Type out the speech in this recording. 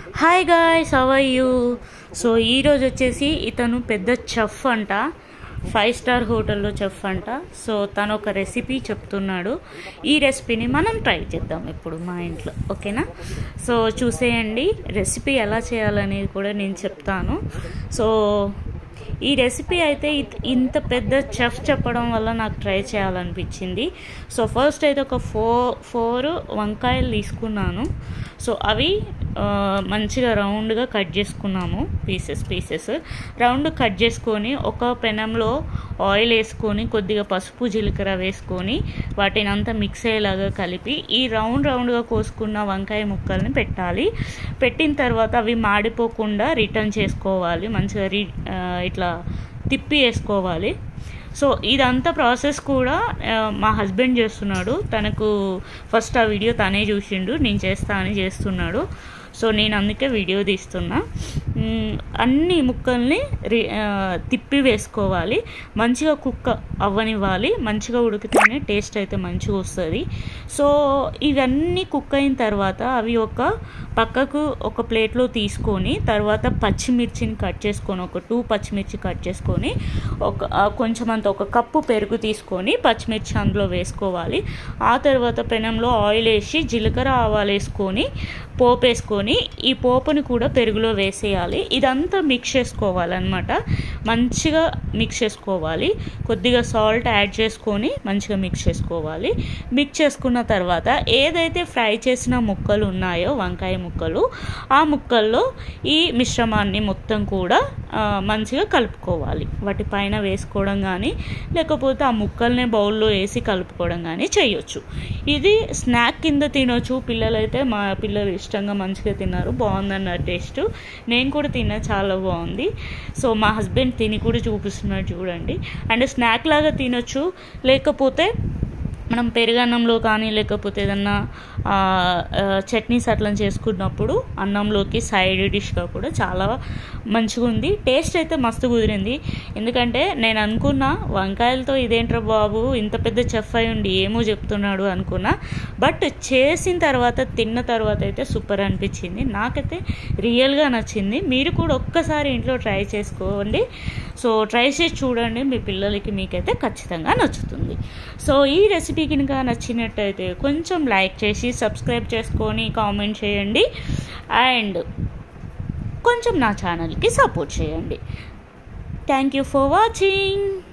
hi guys how are you so ఈరోజు వచ్చేసి ఇతను పెద్ద చెఫ్ అంట ఫైవ్ స్టార్ హోటల్లో చెఫ్ అంట సో తను ఒక రెసిపీ చెప్తున్నాడు ఈ రెసిపీని మనం ట్రై చేద్దాం ఇప్పుడు మా ఇంట్లో ఓకేనా సో చూసేయండి రెసిపీ ఎలా చేయాలనేది కూడా నేను చెప్తాను సో ఈ రెసిపీ అయితే ఇత్- ఇంత పెద్ద చెఫ్ చెప్పడం వల్ల నాకు ట్రై చేయాలనిపించింది సో ఫస్ట్ అయితే ఒక ఫోర్ ఫోర్ వంకాయలు తీసుకున్నాను సో అవి ఆ, మంచిగా రౌండ్గా కట్ చేసుకున్నాము పీసెస్ పీసెస్ రౌండ్ కట్ చేసుకొని ఒక పెనంలో ఆయిల్ వేసుకొని కొద్దిగా పసుపు జీలకర్ర వేసుకొని వాటిని అంతా మిక్స్ అయ్యేలాగా కలిపి ఈ రౌండ్ రౌండ్గా కోసుకున్న వంకాయ ముక్కల్ని పెట్టాలి పెట్టిన తర్వాత అవి మాడిపోకుండా రిటర్న్ చేసుకోవాలి మంచిగా రీ ఆ, ఇట్లా తిప్పి వేసుకోవాలి సో ఇదంతా ప్రాసెస్ కూడా ఆ, మా హస్బెండ్ చేస్తున్నాడు తనకు ఫస్ట్ ఆ వీడియో తనే చూసిండు నేను చేస్తా అని చేస్తున్నాడు సో నేను అందుకే వీడియో తీస్తున్నా మ్, అన్ని ముక్కల్ని రి ఆ, తిప్పి వేసుకోవాలి మంచిగా కుక్క అవ్వనివ్వాలి మంచిగా ఉడికితేనే టేస్ట్ అయితే మంచిగా వస్తుంది సో ఇవన్నీ కుక్ అయిన తర్వాత అవి ఒక పక్కకు ఒక ప్లేట్లో తీసుకొని తర్వాత పచ్చిమిర్చిని కట్ చేసుకొని ఒక టూ పచ్చిమిర్చి కట్ చేసుకొని ఒక ఆ, కొంచెం అంత ఒక కప్పు పెరుగు తీసుకొని పచ్చిమిర్చి అందులో వేసుకోవాలి ఆ తర్వాత పెనంలో ఆయిల్ వేసి జీలకర్ర ఆవాలు వేసుకొని పోపు వేసుకొని ఈ పోపుని కూడా పెరుగులో వేసేయాలి ఇదంతా మిక్స్ చేసుకోవాలన్నమాట మంచిగా మిక్స్ చేసుకోవాలి కొద్దిగా సాల్ట్ యాడ్ చేసుకొని మంచిగా మిక్స్ చేసుకోవాలి మిక్స్ చేసుకున్న తర్వాత ఏదైతే ఫ్రై చేసిన ముక్కలు ఉన్నాయో వంకాయ ముక్కలు ఆ ముక్కల్లో ఈ మిశ్రమాన్ని మొత్తం కూడా ఆ, మంచిగా కలుపుకోవాలి వాటి పైన వేసుకోవడం కానీ లేకపోతే ఆ ముక్కల్ని బౌల్లో వేసి కలుపుకోవడం కానీ చేయొచ్చు ఇది స్నాక్ కింద తినొచ్చు పిల్లలైతే మా పిల్లలు ఇష్టంగా మంచిగా తిన్నారు బాగుందన్న టేస్ట్ నేను కూడా తిన్నా చాలా బాగుంది సో మా హస్బెండ్ తిని కూడా చూపిస్తున్నాడు చూడండి అండ్ స్నాక్ లాగా తినొచ్చు లేకపోతే మనం పెరుగన్నంలో కానీ లేకపోతే ఏదన్నా ఆ, ఆ, చట్నీస్ అట్లా చేసుకున్నప్పుడు అన్నంలోకి సైడ్ డిష్గా కూడా చాలా మంచిగా ఉంది టేస్ట్ అయితే మస్తు కుదిరింది ఎందుకంటే నేను అనుకున్నా వంకాయలతో ఇదేంట్రా బాబు ఇంత పెద్ద చెఫ్ అయి ఉండి ఏమో చెప్తున్నాడు అనుకున్నా బట్ చేసిన తర్వాత తిన్న తర్వాత అయితే సూపర్ అనిపించింది నాకైతే రియల్గా నచ్చింది మీరు కూడా ఒక్కసారి ఇంట్లో ట్రై చేసుకోండి సో ట్రై చేసి చూడండి మీ పిల్లలకి మీకైతే ఖచ్చితంగా నచ్చుతుంది సో ఈ రెసిపీ కనుక నచ్చినట్టయితే కొంచెం లైక్ చేసి సబ్స్క్రైబ్ చేసుకొని కామెంట్ చేయండి అండ్ కొంచెం నా ఛానల్కి సపోర్ట్ చేయండి థ్యాంక్ యూ ఫర్ వాచింగ్